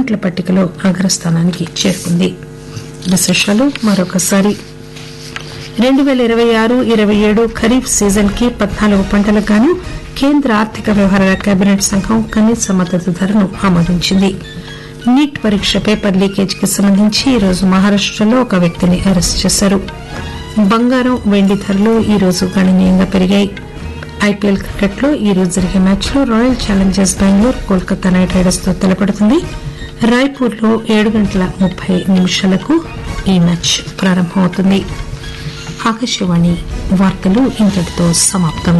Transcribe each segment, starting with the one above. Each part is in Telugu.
ర్యాంకుల పట్టికలో అగ్రస్థానానికి చేరుకుంది విశేషాలు మరొకసారి రెండు పేల ఇరవై ఆరు ఇరవై ఏడు ఖరీఫ్ సీజన్ కి పద్నాలుగు పంటలకు గాను కేంద్ర ఆర్థిక వ్యవహారాల కేబినెట్ సంఘం కనీస మద్దతు ధరను ఆమోదించింది నీట్ పరీక్ష పేపర్ లీకేజ్ కి సంబంధించి ఈరోజు మహారాష్టలో ఒక వ్యక్తిని అరెస్ట్ చేశారు బంగారం వెండి ధరలు ఈ రోజు గణనీయంగా పెరిగాయి ఐపీఎల్ క్రికెట్ లో ఈ రోజు జరిగే మ్యాచ్ లో Royal Challengers Bengaluru Kolkata Knight Riders తో తలపడుతుంది రాయ్పూర్ లో ఏడు గంటల ముప్పై నిమిషాలకు ఈ మ్యాచ్ ప్రారంభమవుతుంది ఆకాశవాణి వార్తలు ఇంతటితో సమాప్తం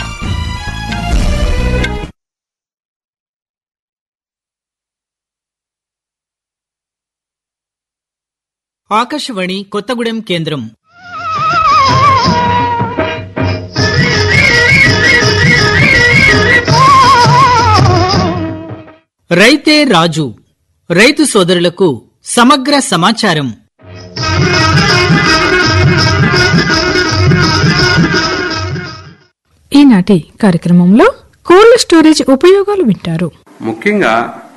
ఆకాశవాణి కొత్తగూడెం కేంద్రం రైతే రాజు రైతు సోదరులకు సమగ్ర సమాచారం ఈనాటి కార్యక్రమంలో కోల్డ్ స్టోరేజ్ ఉపయోగాలు వింటారు ముఖ్యంగా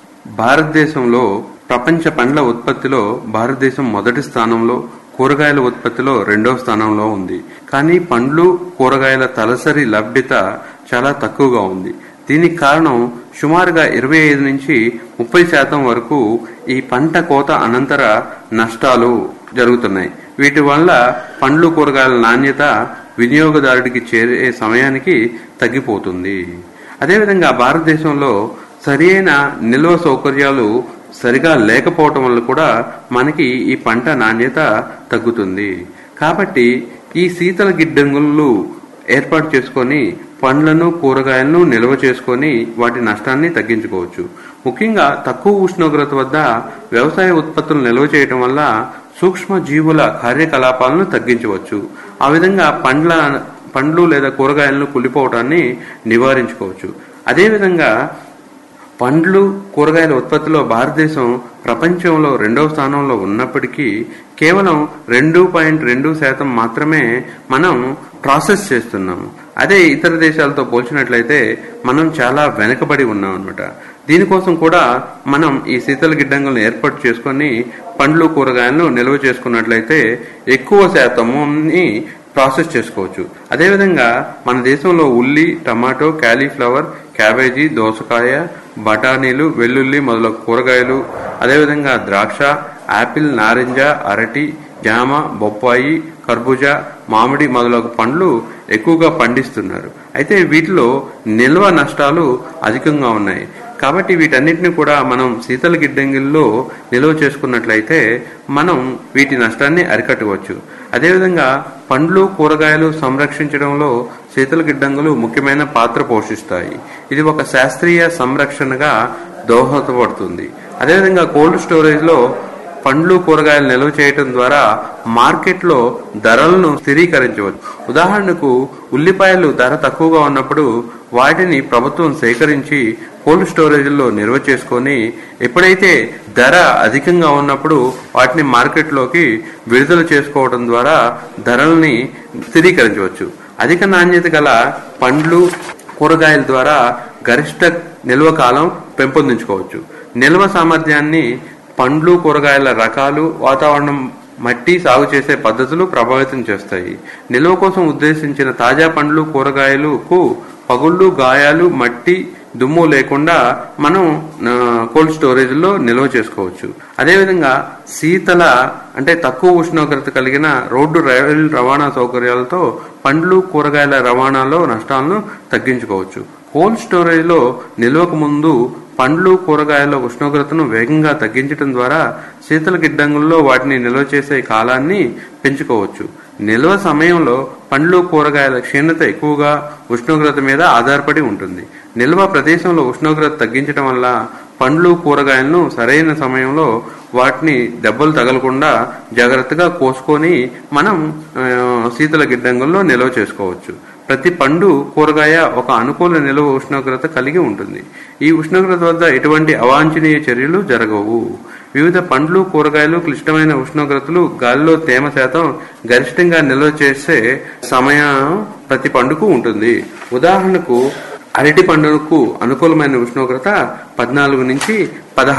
భారతదేశంలో ప్రపంచ పండ్ల ఉత్పత్తిలో భారతదేశం మొదటి స్థానంలో కూరగాయల ఉత్పత్తిలో రెండవ స్థానంలో ఉంది కానీ పండ్లు కూరగాయల తలసరి లభ్యత చాలా తక్కువగా ఉంది దీనికి కారణం సుమారుగా ఇరవై ఐదు నుంచి ముప్పై శాతం వరకు ఈ పంట కోత అనంతర నష్టాలు జరుగుతున్నాయి వీటి వల్ల పండ్లు కూరగాయల నాణ్యత వినియోగదారుడికి చేరే సమయానికి తగ్గిపోతుంది అదేవిధంగా భారతదేశంలో సరియైన నిల్వ సౌకర్యాలు సరిగా లేకపోవటం వల్ల కూడా మనకి ఈ పంట నాణ్యత తగ్గుతుంది కాబట్టి ఈ శీతల గిడ్డంగులు ఏర్పాటు చేసుకొని పండ్లను కూరగాయలను నిల్వ చేసుకొని వాటి నష్టాన్ని తగ్గించుకోవచ్చు ముఖ్యంగా తక్కువ ఉష్ణోగ్రత వద్ద వ్యవసాయ ఉత్పత్తులు నిల్వ చేయటం వల్ల సూక్ష్మ జీవుల కార్యకలాపాలను తగ్గించవచ్చు ఆ విధంగా పండ్ల పండ్లు లేదా కూరగాయలను కుళ్ళిపోవటాన్ని నివారించుకోవచ్చు అదేవిధంగా పండ్లు కూరగాయల ఉత్పత్తిలో భారతదేశం ప్రపంచంలో రెండవ స్థానంలో ఉన్నప్పటికీ కేవలం రెండు పాయింట్ రెండు శాతం మాత్రమే మనం ప్రాసెస్ చేస్తున్నాము అదే ఇతర దేశాలతో పోల్చినట్లయితే మనం చాలా వెనకబడి ఉన్నాం అనమాట దీనికోసం కూడా మనం ఈ శీతల గిడ్డంగులను ఏర్పాటు చేసుకొని పండ్లు కూరగాయలను నిల్వ చేసుకున్నట్లయితే ఎక్కువ శాతంని ప్రాసెస్ చేసుకోవచ్చు అదేవిధంగా మన దేశంలో ఉల్లి టమాటో క్యాలీఫ్లవర్ క్యాబేజీ దోసకాయ బఠానీలు వెల్లుల్లి మొదలగు కూరగాయలు అదేవిధంగా ద్రాక్ష యాపిల్ నారింజ అరటి జామ బొప్పాయి కర్బూజా మామిడి మొదలగు పండ్లు ఎక్కువగా పండిస్తున్నారు అయితే వీటిలో నిల్వ నష్టాలు అధికంగా ఉన్నాయి కాబట్టి వీటన్నిటిని కూడా మనం శీతల గిడ్డంగిల్లో నిల్వ చేసుకున్నట్లయితే మనం వీటి నష్టాన్ని అరికట్టవచ్చు అదేవిధంగా పండ్లు కూరగాయలు సంరక్షించడంలో శీతల గిడ్డంగులు ముఖ్యమైన పాత్ర పోషిస్తాయి ఇది ఒక శాస్త్రీయ సంరక్షణగా దోహదపడుతుంది అదేవిధంగా కోల్డ్ స్టోరేజ్ లో పండ్లు కూరగాయలు నిల్వ చేయటం ద్వారా మార్కెట్లో ధరలను స్థిరీకరించవచ్చు ఉదాహరణకు ఉల్లిపాయలు ధర తక్కువగా ఉన్నప్పుడు వాటిని ప్రభుత్వం సేకరించి కోల్డ్ స్టోరేజ్లో నిల్వ చేసుకొని ఎప్పుడైతే ధర అధికంగా ఉన్నప్పుడు వాటిని మార్కెట్లోకి విడుదల చేసుకోవడం ద్వారా ధరల్ని స్థిరీకరించవచ్చు అధిక నాణ్యత గల పండ్లు కూరగాయల ద్వారా గరిష్ట నిల్వ కాలం పెంపొందించుకోవచ్చు నిల్వ సామర్థ్యాన్ని పండ్లు కూరగాయల రకాలు వాతావరణం మట్టి సాగు చేసే పద్ధతులు ప్రభావితం చేస్తాయి నిల్వ కోసం ఉద్దేశించిన తాజా పండ్లు కూరగాయలకు పగుళ్ళు గాయాలు మట్టి దుమ్ము లేకుండా మనం కోల్డ్ స్టోరేజ్ లో నిల్వ చేసుకోవచ్చు అదేవిధంగా శీతల అంటే తక్కువ ఉష్ణోగ్రత కలిగిన రోడ్డు రైలు రవాణా సౌకర్యాలతో పండ్లు కూరగాయల రవాణాలో నష్టాలను తగ్గించుకోవచ్చు కోల్డ్ స్టోరేజ్ లో నిల్వకు ముందు పండ్లు కూరగాయల ఉష్ణోగ్రతను వేగంగా తగ్గించడం ద్వారా శీతల గిడ్డంగుల్లో వాటిని నిల్వ చేసే కాలాన్ని పెంచుకోవచ్చు నిల్వ సమయంలో పండ్లు కూరగాయల క్షీణత ఎక్కువగా ఉష్ణోగ్రత మీద ఆధారపడి ఉంటుంది నిల్వ ప్రదేశంలో ఉష్ణోగ్రత తగ్గించడం వల్ల పండ్లు కూరగాయలను సరైన సమయంలో వాటిని దెబ్బలు తగలకుండా జాగ్రత్తగా కోసుకొని మనం శీతల గిడ్డంగుల్లో నిల్వ చేసుకోవచ్చు ప్రతి పండు కూరగాయ ఒక అనుకూల నిల్వ ఉష్ణోగ్రత కలిగి ఉంటుంది ఈ ఉష్ణోగ్రత వద్ద ఎటువంటి అవాంఛనీయ చర్యలు జరగవు వివిధ పండ్లు కూరగాయలు క్లిష్టమైన ఉష్ణోగ్రతలు గాలిలో తేమ శాతం గరిష్టంగా నిల్వ చేసే సమయం ప్రతి పండుకు ఉంటుంది ఉదాహరణకు అరటి పండుకు అనుకూలమైన ఉష్ణోగ్రత పద్నాలుగు నుంచి పదహారు